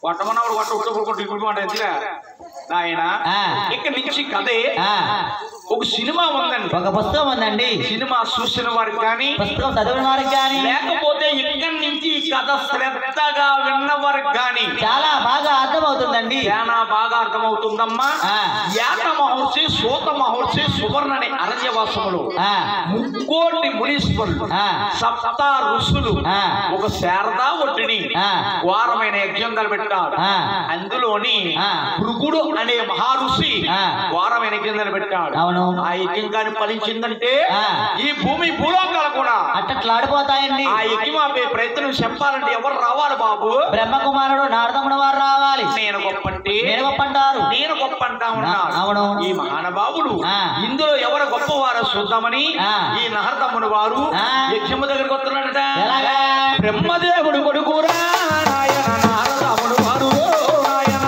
కొట్టమన్నప్పుడు కొట్ట ఉట్టుకుంటూ ఇప్పుడు మాట ఎందుకురా నాయన ఆ. ఇక్కడ నుంచి కథే ఆ, ఒక సినిమా ఉందండి ఒక పుస్తకం ఉందండి సినిమా చూసిన వారికి కానీ పుస్తకం చదివిన వారికి కానీ లేకపోతే ఇక్కడి నుంచి ఈ కథ శ్రద్ధగా విన్న వారికి కానీ చాలా బాగా అర్థమవుతుందండి చాలా బాగా అర్థమవుతుందమ్మా ఆ. యాత మహర్షి సూత మహర్షి సువర్ణని అరణ్యవాసములు ఆ, ముక్కోటి మునీశ్వరులు ఆ. సప్త ఋషులు ఆ. ఒక శారదా ఒడ్డుని ఆ. ఘోరమైన యజ్ఞం తలపెట్టాడు ఆ. అందులోని ఆ. భృగుడు అనే మహారుషి ఆ. ఘోరమైన యజ్ఞం తలపెట్టాడు అవును. ఆ యజ్ఞం కానీ ఫలించిందంటే ఆ. ఈ భూమి భూలోకాలు కూడా అట్టట్లు ఆడిపోతాయండి ఆ యజ్ఞం ఆపే ప్రయత్నం చెప్పాలంటే ఎవరు రావాలి బాబు బ్రహ్మకుమారుడు నారదముడు వారు రావాలి నేను గొప్పంటే నేను గొప్ప అంటారు నేను గొప్ప అంటా ఉన్నాడు అవును. ఈ మహానుభావుడు ఆ. ఇందులో ఎవరు గొప్పవారో చూద్దామని ఆ. ఈ నహర్దమ్ముడు వారు ఆ. యజ్ఞము దగ్గరికి వస్తున్నాడట ఎలాగా? బ్రహ్మదేవుడు కొడుకురా నాయన నారదమ్ముడు వారు నాయన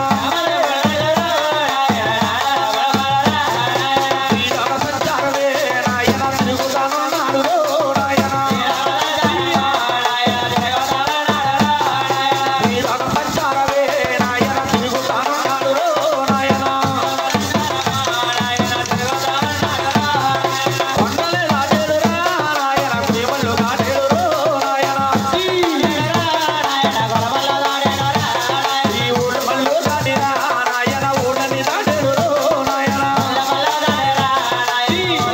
శ్రీరామ సంచారమే నాయన తిరుగుతానన్నాడు నాయన శ్రీరామ సంచారమే నాయన తిరుగుతానన్నాడు నాయన కొండలే రాజేలురా నాయన ప్రేమలు కాటేలురో నాయన ఈ ఊళ్ళ మళ్ళు దాటిరా నాయన ఊళ్ళని దాటేలురో నాయన ఈ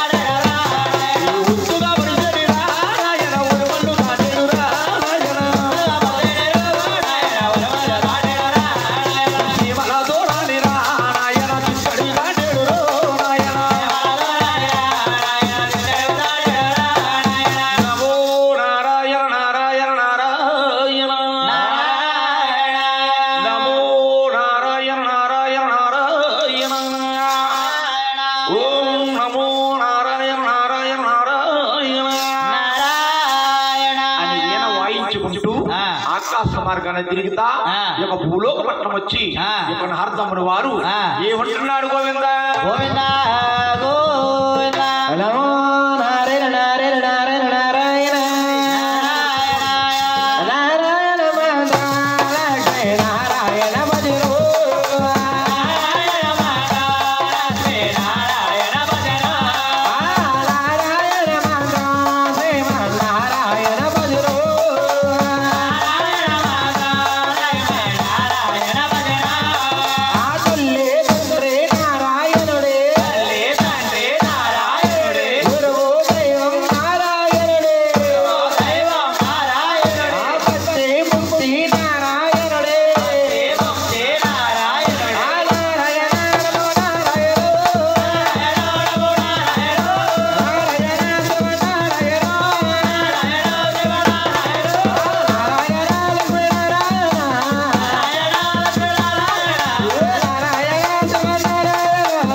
ఉత్తుగా పడిచెడిరా నాయన ఊళ్ళ మళ్ళు దాటేలురా నాయన సీమల దూరాలిరా నాయన చిక్కడి దాటేలురో నాయన నమో నారాయణ నారాయణ నారాయణ నమో నారాయణ నారాయణ నారాయణ ఓం నమో నారాయణ నారాయణ నారాయణ అని ఈయన వాయించుకుంటూ ఆ. ఆకాశ మార్గాన్ని తిరుగుతా ఆ. ఈ యొక్క భూలోక పట్టణం వచ్చి ఆ. ఈ యొక్క నారదమ్ముడు వారు ఆ. ఏమంటున్నాడు గోవింద గోవింద గోవింద నమో నారాయణ నారాయణ నారాయణ నారాయణ నారాయణ మాతా లక్ష్మీ నారాయణ భజరో నారాయణ మాతా శ్రీమన్నారాయణ భజరో ఆ తల్లి తండ్రి నారాయణుడే గురువు దైవం నారాయణుడే ఆ భక్తి ముక్తి నారాయణుడే ఆ నారాయణ నమో నారాయణ నారాయణ శివ నారాయణ నారాయణ లక్ష్మీ నారాయణ నారాయణ శివ నారాయణ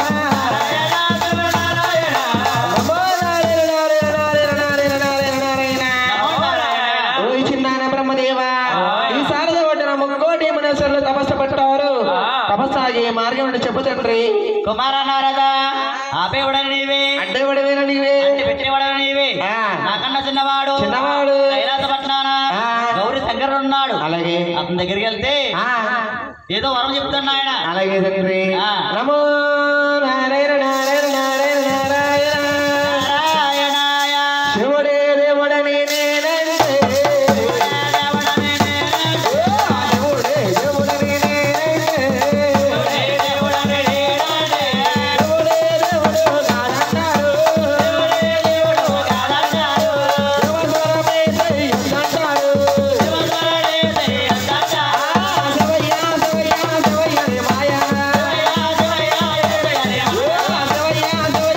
నమో నారాయణ నారాయణ నారాయణ నారాయణ నారాయణ నారాయణ ఓ చిన్నాన బ్రహ్మదేవ ఈ శారద ఒడ్డున ముక్కోటి మనసులు తపస్సు పట్టారు తపస్సాగే మార్గం నుండి చెప్పు తండ్రి కుమార నారద ఆపేవాడని నీవే అడ్డేవడవేన నీవే అంటి పెట్టేవాడని నీవే ఆ. నాకన్నా చిన్నవాడు చిన్నవాడు. కైలాస పట్నాన ఆ. గౌరీ శంకరుడు ఉన్నాడు అలాగే అతని దగ్గరికి వెళ్తే ఆ, ఏదో వరం చెప్తాడు ఆయన అలాగే తండ్రి ఆ. నమో నారాయణ నారాయణ నారాయణ నారాయణ నారాయణాయ శివుడే దేవుడని నేనంటే ఓ, దేవుడే దేవుడని నేనంటే దేవుడే దేవుడు కాదంటారు దేవస్వరమే చెయ్యొద్దంటారు ఆ, శివయ్య శివయ్య శివయ్య రే మాయ ఓ, శివయ్య శివయ్య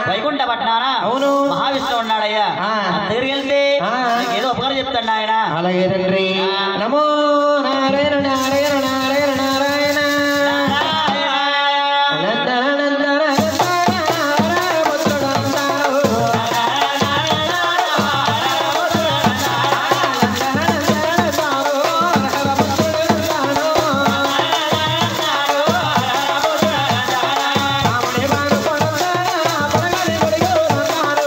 వైకుంఠ పట్టణాన అవును. మహావిష్ణువు ఉన్నాడయ్యా ఆ. దగ్గరికి వెళ్తే ఆ. నీకు ఏదో ఉపకారం చెప్తాడు ఆయన అలాగే తండ్రి నమో నారాయణ నారాయణ నారాయణ నారాయణ నందన నందన నందన భక్తుడు అందారు. నందన నందన సారు, హర భక్తుడు అందారు. రాముని బాను కొడతారా, పడగని పడిగో అందారు.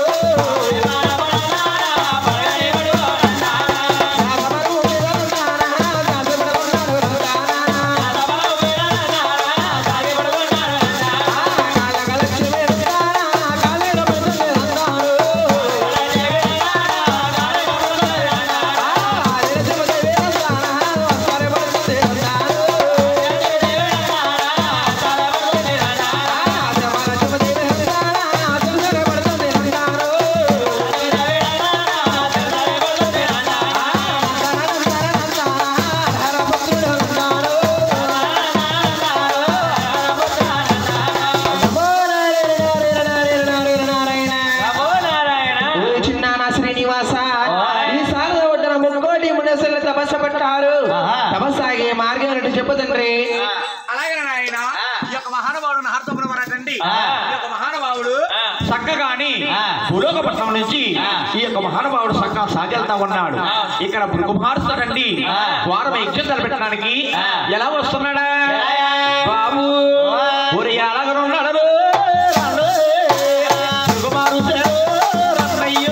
రాఘవరు నిరంతారా, దాసపడగొండారు రంగారా. కాళగలక్ష్మి అందారా, కాళేడ పడుతుంది అందారు. చిన్నాన శ్రీనివాస ఈ సారద ఒడ్డున ముక్కోటి మునసలు తపస్స పట్టారు ఆహా. తపస్సాగే మార్గం ఏంటో చెప్పు తండ్రి అలాగే నాయన ఈ యొక్క మహానుభావుడు హర్తపురం అనకండి ఆ. ఈ యొక్క మహానుభావుడు చక్కగాని ఆ. భూలోకపట్నం నుంచి ఆ. ఈ యొక్క మహానుభావుడు చక్కగా సాగెళ్తా ఉన్నాడు ఇక్కడ కుమారుస్తాడండి ఆ. వారం యజ్ఞం తలపెట్టడానికి ఆ. ఎలా వస్తున్నాడా ఎలాయా? బాబు ఓ. ఒరి ఎలాగనున్నాడు కుమారుడు రన్నయ్యో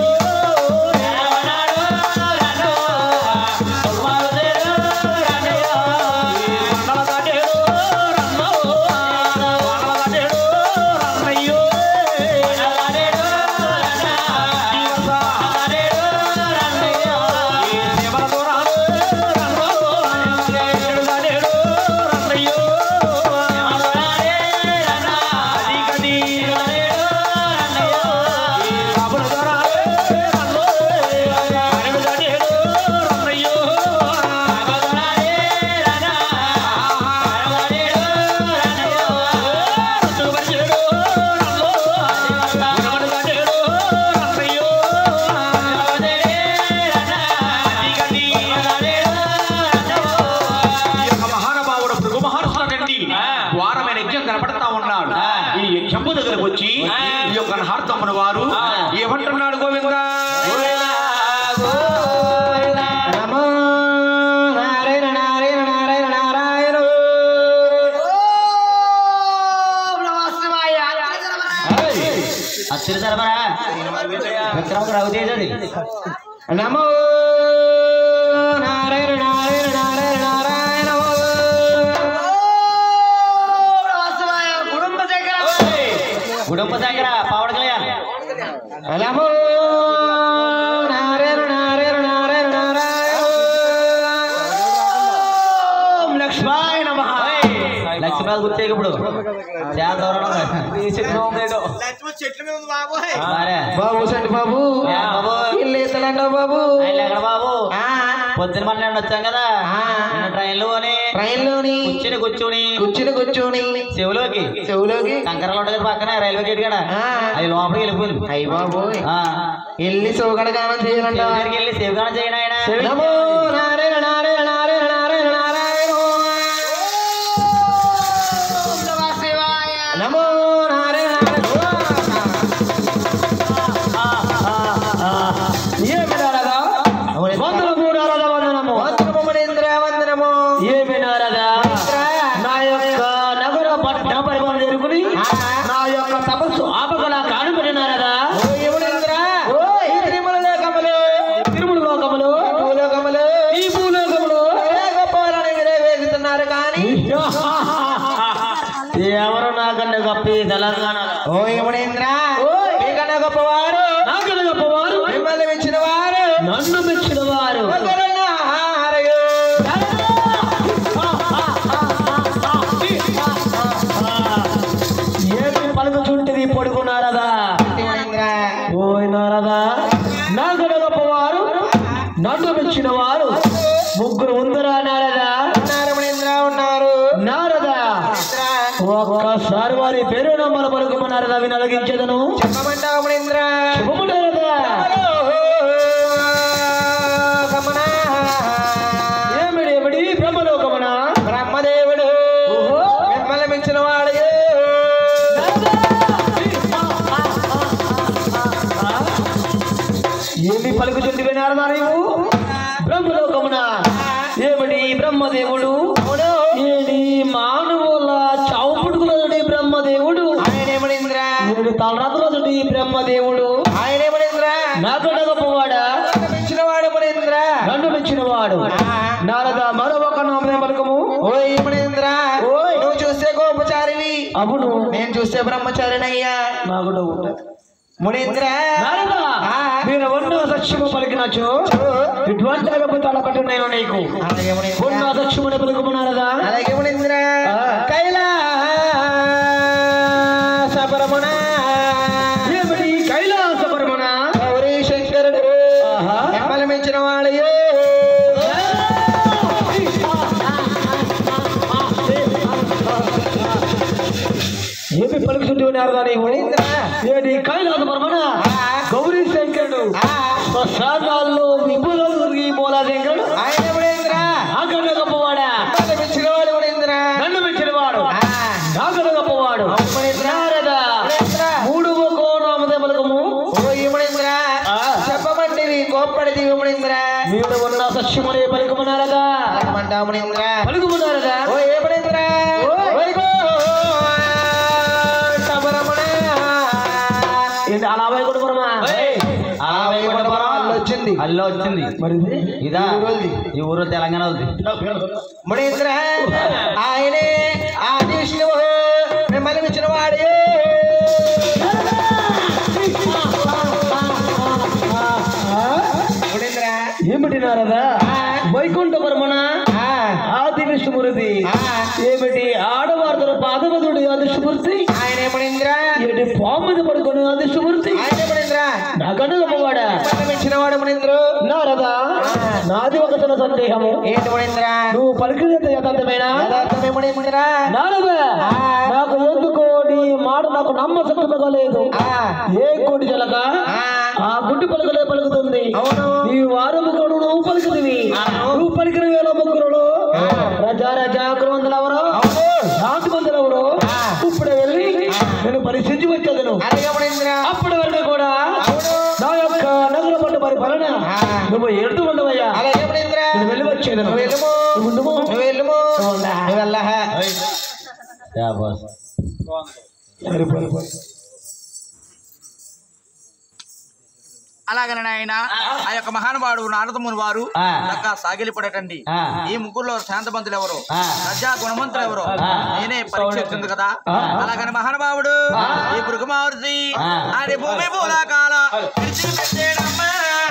ఈ యొక్క మహానుభావుడు భృగు మహర్షులకండి వారమైన యజ్ఞం కనపడతా ఉన్నాడు ఈ యజ్ఞంపు దగ్గరకు వచ్చి ఈ యొక్క హార్తమ్మను వారు ఏమంటున్నాడు గోవింద నమో నారాయణ నారాయణ నారాయణ నారాయణ అచ్చులు సరబరా విక్రమ రవితేజది నమో నారాయణ నారాయణ నారాయణ నారాయణ గుడుంబ దగ్గర పవన్ కళ్యాణ్ నమో నారాయణ నారాయణ నారాయణ నారాయణ లక్ష్మాయ నమః లక్ష్మీనాథ్ గుర్తే ఇప్పుడు చాలా దూరం మరే బాబు సండి బాబు ఏ బాబు? ఇల్లు ఎత్తలంటావు బాబు ఆయన ఎక్కడ బాబు ఆ, పొద్దున పన్నెండు వచ్చాం కదా ఆ. నిన్న ట్రైన్లో కొని ట్రైన్లోని కూర్చుని కూర్చుని కూర్చుని కూర్చొని చెవులోకి చెవులోకి కంకరలోట దగ్గర పక్కన రైల్వే గేట్ కాడ ఆ. అది లోపలికి వెళ్ళిపోయింది అయ్య బాబు ఆ. ఎల్లి సోగడగానం చేయాలంట చెవి దగ్గరికి వెళ్ళి సేవగానం చేయను ఆయన నమో నారాయణ నారాయణ నారాయణ నారాయణ నారాయణ నమో నారాయణ ఏమి నారదా వందనము నారదా వందనము వందనము మణేంద్ర వందనము ఏమి నారదా నా యొక్క నగర పట్టణ పరిపాలన జరుగుని నా యొక్క తపస్సు ఆపగల కానుపడి నారదా ఓ యమునేంద్ర ఈ తిరుమల లోకములు తిరుమల లోకములు భూలోకములు ఈ భూలోకములు ఏ గొప్పవారని మీరే వేగుతున్నారు కానీ ఎవరు నాకన్నా గొప్ప ఈ తెలంగాణ ఓ యమునేంద్ర మీకన్నా గొప్పవారు నాకన్నా గొప్పవారు మిమ్మల్ని మెచ్చిన వారు నన్ను మెచ్చిన వారు ఒకరున్నారయో. ఏమి పలుకుచుంటిది పడుకున్నారదా యమునేంద్ర ఓయ్ నారదా నాకన్నా గొప్పవారు నన్ను మెచ్చిన వారు ముగ్గురు ఉందరా నారదా ఉన్నారు యమునేంద్ర ఉన్నారు నారదా యమునేంద్ర, ఒక్కసారి వారి పేరు నమ్మలు పలుకుమన్నారదా నారద వినలగించదను చెప్పమంటావు మునీంద్ర శుభము నారద గమన ఏమిడి ఏమిడి బ్రహ్మలోకమున బ్రహ్మదేవుడు ఓహో. మిమ్మల్ని మించిన వాడు ఏమి పలుకుచుంటివి నారద నీవు బ్రహ్మలోకమున ఏమిడి బ్రహ్మదేవుడు ఏడి మానవుల చావు పుట్టుకున్నది బ్రహ్మదేవుడు ఆయనే మునీంద్ర ఏడు తలరాత్రులది బ్రహ్మదేవుడు ఆయనే మునీంద్ర నాకన్నా గొప్పవాడా మించిన వాడు మునీంద్ర నన్ను మెచ్చిన వాడు నారద మరొక నామనే పలకము ఓయ్ మునీంద్ర ఓయ్. నువ్వు చూస్తే గోపచారివి అవును నేను చూస్తే బ్రహ్మచారినయ్యా నాకు డౌట్ మునీంద్ర నారద ఆ. నేను ఉన్న సత్యము పలికినచు ఇటువంటి అగపతాల పట్టు నేను నీకు అలాగే మునీంద్ర ఉన్న సత్యముని పలుకుము నారదా అలాగే మునీంద్ర ఆ. కైలాసపరమున ఏమిటి కైలాసపరమున గౌరీ శంకరుడు ఆహా. మిమ్మల్ని మించిన వాడు ఏమి పలుకుతుంటే నారదా నీవు మునీంద్ర ఏమిటి కైలాసపరమున గౌరీ శంకరుడు శ్మశానాల్లో విభులు మూల శంకరుడు ఆయన మునీంద్ర నాకన్నా గొప్పవాడా మిమ్మల్ని మించిన వాడు మునీంద్ర నన్ను మెచ్చిన వాడు ఆ. నాకన్నా గొప్పవాడు మునీంద్ర నారద మునీంద్ర మూడు కోణామదే పలకము ఓ మునీంద్ర ఆ. చెప్పమంటివి కోప్పడిది మునీంద్ర మీరు ఉన్న సత్యమునే పలుకుము నారద ఏమంటా మునీంద్ర పలుకుము నారద ఓ ఏ మునీంద్ర ఓయ్ గో సబరమున ఏంటి అలా వైకుంఠపురమా అలా వైకుంఠపురం అల్లు వచ్చింది అల్లో వచ్చింది మరి ఇది? ఇదా ఈ ఊరోళ్ళది. ఈ ఊరు తెలంగాణ ఉంది మునీంద్ర ఆయనే ఆది విష్ణువు మిమ్మల్ని మించిన వాడే మునీంద్ర ఏమిటి నారద వైకుంఠపురమున ఆ, ఆది విష్ణుమూర్తి ఆ. ఏమిటి ఆడవార్తల పాదవదుడు అదృష్టమూర్తి ఆయనే మునీంద్ర ఏమిటి పాము మీద పడుకొని అదృష్టమూర్తి ఆయనే మునీంద్ర నాకన్నా గొప్పవాడా మిమ్మల్ని మించిన వాడు మునీంద్ర నారద నాది ఒక చిన్న సందేహము ఏంటి మునీంద్ర నువ్వు పలికినంత యథార్థమేనా యథార్థమే మునీంద్ర నారద ఆ. నాకు ఎందుకో నీ మాట నాకు నమ్మసత్తుగా లేదు ఆ, ఏ కోటి జలక ఆ. ఆ గుడ్డి పలుకలే పలుకుతుంది అవును. ఈ వారు ముగ్గురు నువ్వు పలుకుతుంది నువ్వు పలికిన వేల ముగ్గురులు రజా రజా క్రమంతులు ఎవరు అవును. శాంతి మందులు ఎవరు ఆ. ఇప్పుడు వెళ్ళి నేను పరిస్థితి వచ్చేదను అలాగే మునీంద్ర అప్పటి వరకు కూడా అవును. నా యొక్క నగర పట్టు పరిపాలన ఆ. నువ్వు ఎడుతూ ఉండవయ్యా అలాగే మునీంద్ర నేను వెళ్ళి వచ్చేదను నువ్వు వెళ్ళము నువ్వు ఉండుము. నువ్వు వెళ్ళము నువ్వు వెళ్ళ యా బాస్ సరిపోయి అలాగనే ఆయన ఆ యొక్క మహానుభావుడు నారదముని వారు ఆ. చక్కగా సాగిలిపడటండి ఆ. ఈ ముగ్గురులో శాంతబంతులు ఎవరు ఆ. ప్రజా గుణవంతులు ఎవరు ఆ. నేనే పరీక్ష వచ్చింది కదా ఆ. అలాగని మహానుభావుడు ఈ భృగుమావృతి ఆ. ఆడి భూమి పూలాకాల విడిచిపెట్టేడమ్మా.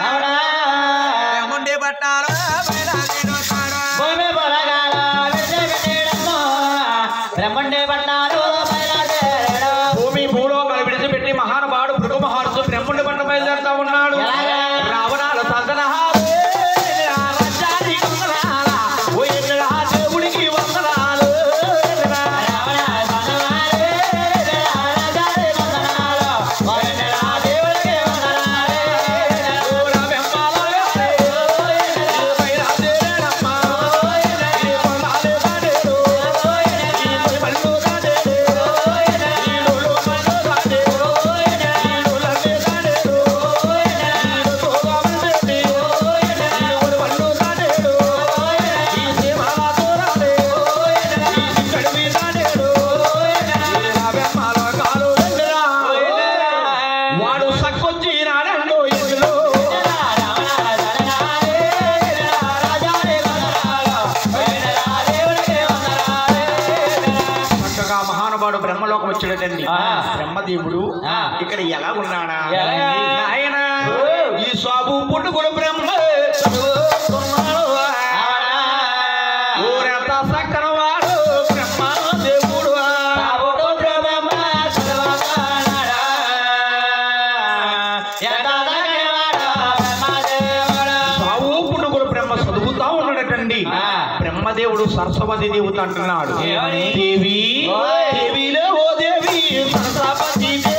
ముండే పట్టాలు పైన తిరుగుతాడు. భూమి పొలగాల విడిచిపెట్టేయడమ్మో, బ్రహ్మండే పట్టాలు బయలుదేరడం. భూమి భూలోకాలు విడిచిపెట్టి మహానుభావుడు భృగు మహారుడు బ్రహ్ముడి పంట బయలుదేరుతా ఉన్నాడు ఎలాగా? రావణాల సంతనహాలు రాజ్యానికి వందనాలా? ఓ ఎన్నడా దేవుడికి వందనాలు రావణ వందనాలే, రాజాది వందనాలు, వందనా దేవుడికి వందనాలే. ఓ రామెమ్మాలే, ఈ బయలుదేరమ్మా. ఈ పొలాలే కాడేరు. ఈ పళ్ళు కాడేరు. ఈ లోలు మళ్ళు కాడేరు. ఈ లోలన్నీ కాడేరు. ఈ తోగాలు పెట్టి. ఈ ఊరు పళ్ళు కాడేరు. ఈ సీమాల తోరాడేరు. ఈ సిక్కడివి కాడేరు. ఈ రామెమ్మాల కాలు దగ్గర. వాడు సక్కొచ్చి నాడండు ఇందులో చక్కగా మహానుభావుడు బ్రహ్మలోకం వచ్చాడండి బ్రహ్మదేవుడు ఆ. ఇక్కడ ఎలా ఉన్నాడా ఎలా? ఆయన ఈ స్వాబు పుట్టుకుడు బ్రహ్మ చదువుకున్నాడు. ఊరంత సక్కన వాడు బ్రహ్మదేవుడు స్వాబు పుట్టుకుడు బ్రహ్మ చదువుతా ఉన్నాడటండి ఆ. బ్రహ్మదేవుడు సరస్వతి దేవత అంటున్నాడు ఏమని? దేవి ఓయ్. దేవిలో ఓ దేవి సరస్వతి దేవి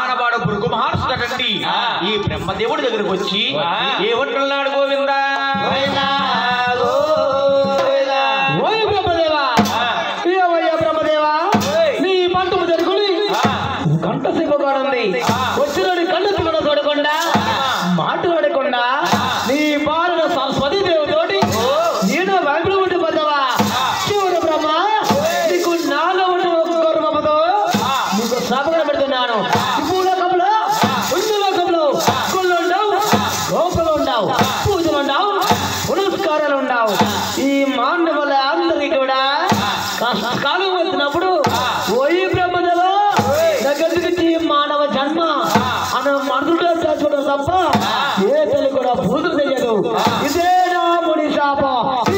మహానవాడు భృగు మహర్షుడండి ఈ బ్రహ్మదేవుడి దగ్గరకు వచ్చి ఏమంటున్నాడు గోవిందా ఓయ్ బ్రహ్మదేవా ఏమయ్యా బ్రహ్మదేవా నీ పంటము జరుగుని గంట సిగ్గుగానుంది వచ్చినోడి కళ్ళు తిమ్మడ చూడకుండా మాట్లాడకుండా నీ బాలుడు సరస్వతి దేవుతోటి నేను వెంకట ఉండిపోతావా శివుడు బ్రహ్మ నీకు నాలో ఉండి ఒక్కొక్కరు మమ్మతో నీకు శాపగా పెడుతున్నాను ఇప్పుడు లోకంలో ఉండు లోకంలో గుళ్ళు ఉండవు లోపలు ఉండవు పూజలు ఉండవు పునస్కారాలు ఉండవు ఈ మానవుల అందరికీ కూడా కష్టకాలం వచ్చినప్పుడు ఓయి బ్రహ్మదేవ దగ్గరికి మానవ జన్మ అన్న మనుషుడు చచ్చుడు తప్ప ఏ తల్లి కూడా పూజలు తెలియదు ఇదే నా ముడి శాపం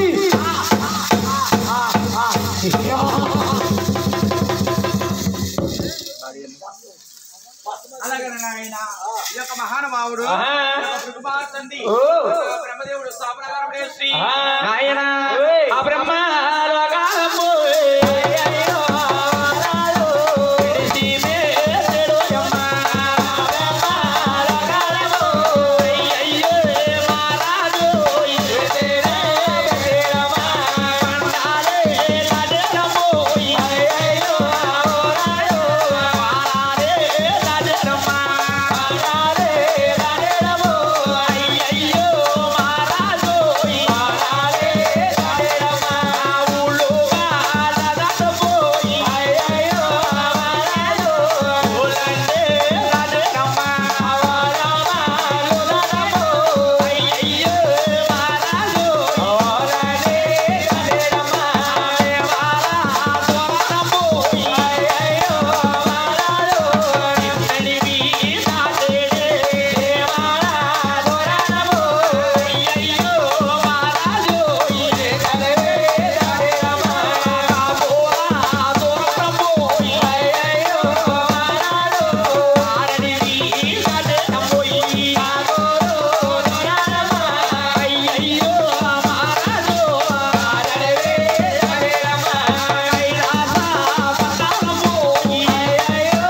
అలాగే నాయన ఈ యొక్క మహానుభావుడు భృగుమార్తండి బ్రహ్మదేవుడు స్థాపనగారం చేసి నాయన ఆ బ్రహ్మ లోకాలము అయ్యో రాజు విడిచి మేడెడు యమ్మ. బ్రహ్మ లోకాలము అయ్యో మహారాజు ఇదేనే బెడమ. పండాలే నడనము అయ్యో రాజు పారారే నడనమ్మ. పారారే నడనము అయ్యో మహారాజు పారారే నడనమ్మ. ఊళ్ళోగా నడనపోయి అయ్యో మహారాజు ఊళ్ళంటే నడనమ్మ. వారమాలు నడము అయ్యో మహారాజు ఊళ్ళంటే నడనమ్మ. వారా దొరనపోయి అయ్యో మహారాజు నిన్నడివి నాటేడే దేవారా దొరనము అయ్యో మహారాజు ఇదే కలవే నడనమ్మ. కాబోరా దొరనపోయి అయ్యో మహారాజు ఆరడివి నడనపోయి కాబోరు దొరనమ్మ అయ్యో మహారాజు ఆరడివి నడనమ్మ కైలాస పట్టణపోయి అయ్యో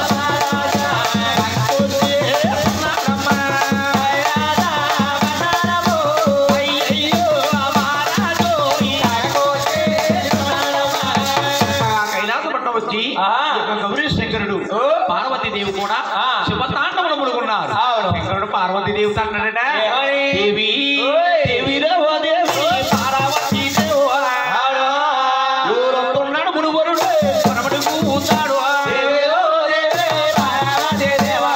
కైలాసపట్నం వచ్చి గౌరీ శంకరుడు పార్వతీ దేవి కూడా శుభతాండములు ముడుకున్నారు శంకరుడు పార్వతీ దేవి అంటాడట దేవి దేవిరవ దేవి పార్వతీ దేవున్నాడు మునువరుడు పరమడు కూతాడు దేవిలో దేవే పార్వతీ దేవా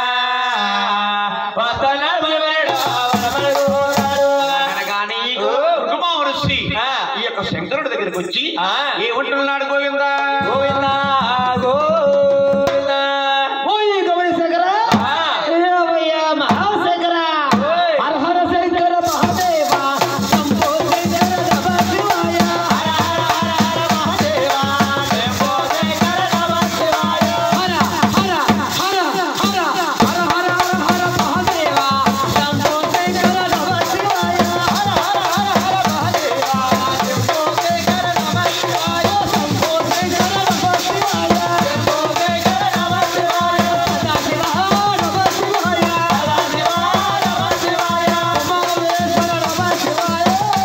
అనగానే ఋషి ఈ యొక్క శంకరుడి దగ్గరికి వచ్చి ఏమంటున్నాడు గోవిందా గోవిందా గోవిందా ఓయ్ గౌరీ శంకర ఏమయ్యా మహాశంకర హర హర శంకర మహాదేవ శంభో శంకర నమ శివాయ హర హర హర హర హర హర హర హర మహాదేవ శంభో శంకర నమ శివాయ హర హర హర మహాదేవ శంభో శంకర నమ శివాయ శంభో శంకర నమ శివాయ శంభో శంకర నమ శివాయ సదాశివ నమ శివాయ సదాశివ నమ శివాయ ఉమామేశ్వర నమ శివాయ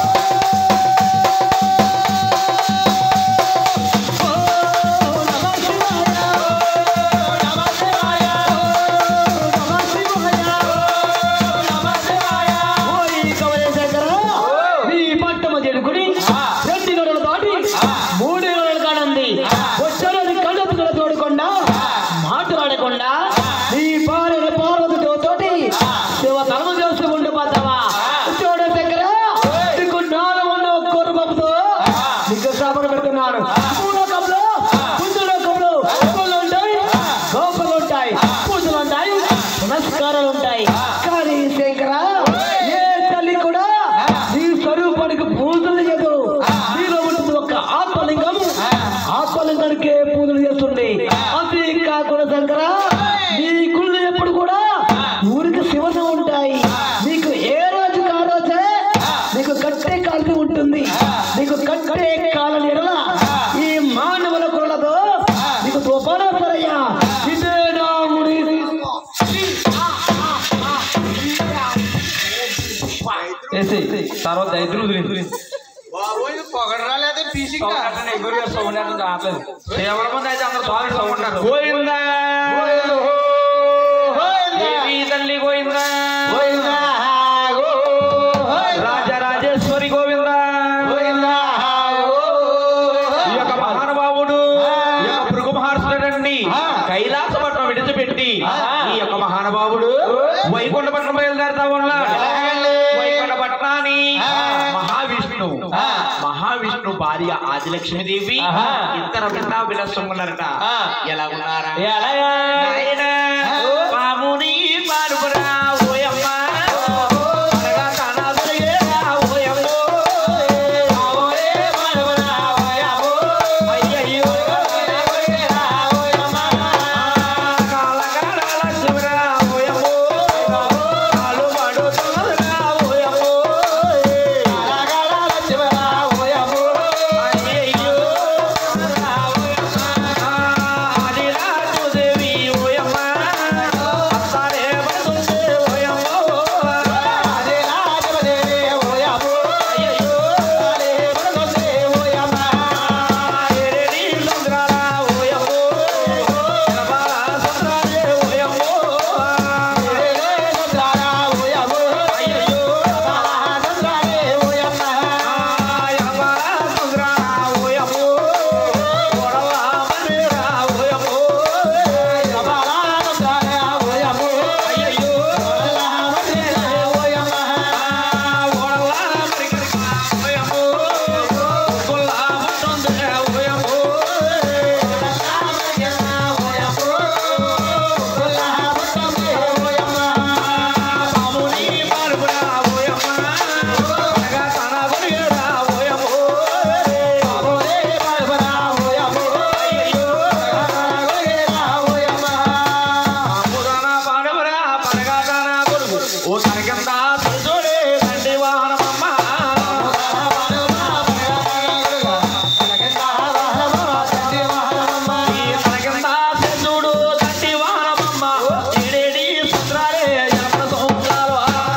మాట్లాడకుండా నీ పాలన పార్వతితో తోటి శివ తలము చేస్తూ ఉండిపోతావా చూడు శంకర నీకు నాలో ఉన్న ఒక్కోరు బాబుతో నీకు శాపన పెడుతున్నాను భూలోకంలో పుంజలోకంలో గోపులు ఉంటాయి గోపులు ఉంటాయి పూజలు ఉంటాయి పునస్కారాలు ఉంటాయి కానీ శంకర ఏ తల్లి కూడా నీ స్వరూపానికి పూజలు చేయదు నీలో ఉంటుంది ఒక ఆత్మలింగం ఆత్మలింగానికే పూజలు చేస్తుంది అంతే కాకుండా శంకర నీ గుళ్ళు ఎప్పుడు కూడా ఊరికి శివన ఉంటాయి నీకు ఏ రోజు ఆ రోజే నీకు కట్టే కాల్సి ఉంటుంది నీకు కట్టే కాలని ఎడల ఈ మానవుల కొరలతో నీకు తుఫానా సరయ్యా ఇదే నా ముడి వస్తే తర్వాత దైత్రులు వదిలేదు పొగడరా లేదా పీసిగా ఎవరి ముందు అయితే అందరూ స్వాగతం సౌకుంటారు గోవిందా దేవి తల్లి గోవిందా రాజరాజేశ్వరి గోవిందా ఈ యొక్క మహానుభావుడు ఈ యొక్క భృగు మహర్షుడండి కైలాస పట్నం విడిచిపెట్టి ఈ యొక్క మహానుభావుడు వైకుంఠ పట్నం బయలుదేరుతా ఉన్నాడు వైకుంఠ పట్నాన్ని మహావిష్ణు మహావిష్ణు భార్య ఆదిలక్ష్మీదేవి ఇద్దరు విన్నా విలస్తున్నారట ఎలా ఉన్నారా నాయనా, పాముని పాడుకురా ఓయమ్మ అనగా తన దొరికేరా ఓయమ్మో. ఆవోయే పాడుకురా ఓయమ్మో. అయ్యయ్యో, దొరికేరా ఓయమ్మ. కాలకాలాల శివరా ఓయమ్మో. కాలు పడుతున్నదిరా ఓయమ్మో. కాలకాలాల శివరా ఓయమ్మో. అయ్యయ్యో, రా ఓయమ్మ. ఆదిరాజుదేవి ఓయమ్మ. అత్తారే పడుతుంది ఓయమ్మో. ఆదిరాజుదేవి ఓయమ్మో. అయ్యయ్యో, అత్తారే పడుతుంది ఓయమ్మ. ఏరేడి సంద్రాల ఓయమ్మో. ఎనబాల సంద్రాలే ఓయమ్మో. ఏరేడే సంద్రాల ఓయమ్మో. అయ్యయ్యో, ఎనబాల సంద్రాలే ఓయమ్మ. ఎనబాల సంద్రాల ఓయమ్మో. గొడవ మర్రిరా ఓయమ్మో. ఎనబాల సంద్రాల ఓయమ్మో. అయ్యయ్యో, గొడవ మర్రిరా ఓయమ్మ. గొడవ మర్రిరా ఓయమ్మో. గొల్ల పట్టుంది ఓయమ్మో. పాముని పాడుకురా ఓయమ్మ. అనగా తన గొరిగేరా ఓయమ్మో. పాముని పాడుకురా ఓయమ్మో. అయ్యయ్యో, తన గొరిగేరా ఓయమ్మ. పాముదన పాడవరా పనగా తన గొడుగు. ఓ తనకింద తెలుసోడే తండ్రి వాహనమమ్మ. ఈ తనకింద తెలుసుడు తండ్రి వాహనమమ్మ. ఏడేడి సుందరాలే జనపద సౌందరాలు.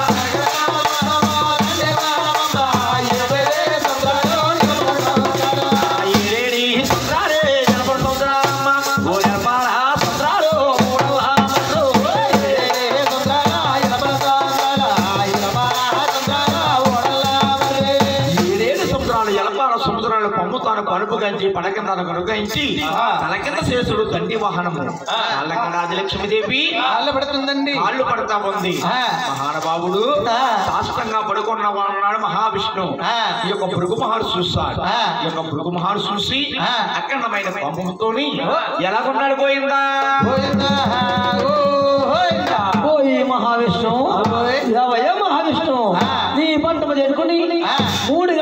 ఏడేడి సుందరాలే జనపద సౌందరాలమ్మ. ఓ జనపాల సుందరాలు మూడవ మన్ను. ఏడేడు సముద్రాలు ఎలపాల సముద్రాలు పమ్ముతాను కనుపు కంచి పడకిందాను కనుగంచి తల కింద శేషుడు తండ్రి వాహనము కాళ్ళ ఆదిలక్ష్మీదేవి కాళ్ళు పడుతుందండి కాళ్ళు పడతా ఉంది మహానుభావుడు శాస్త్రంగా పడుకున్న ఉన్నాడు మహావిష్ణు ఈ యొక్క భృగు మహర్షి చూస్తాడు ఈ యొక్క భృగు మహర్షి చూసి అఖండమైన పంపంతోని ఎలాగున్నాడు పోయిందా ఓయి మహావిష్ణు ఎవయ్య మహావిష్ణు నీ పంటము చేరుకుని మూడు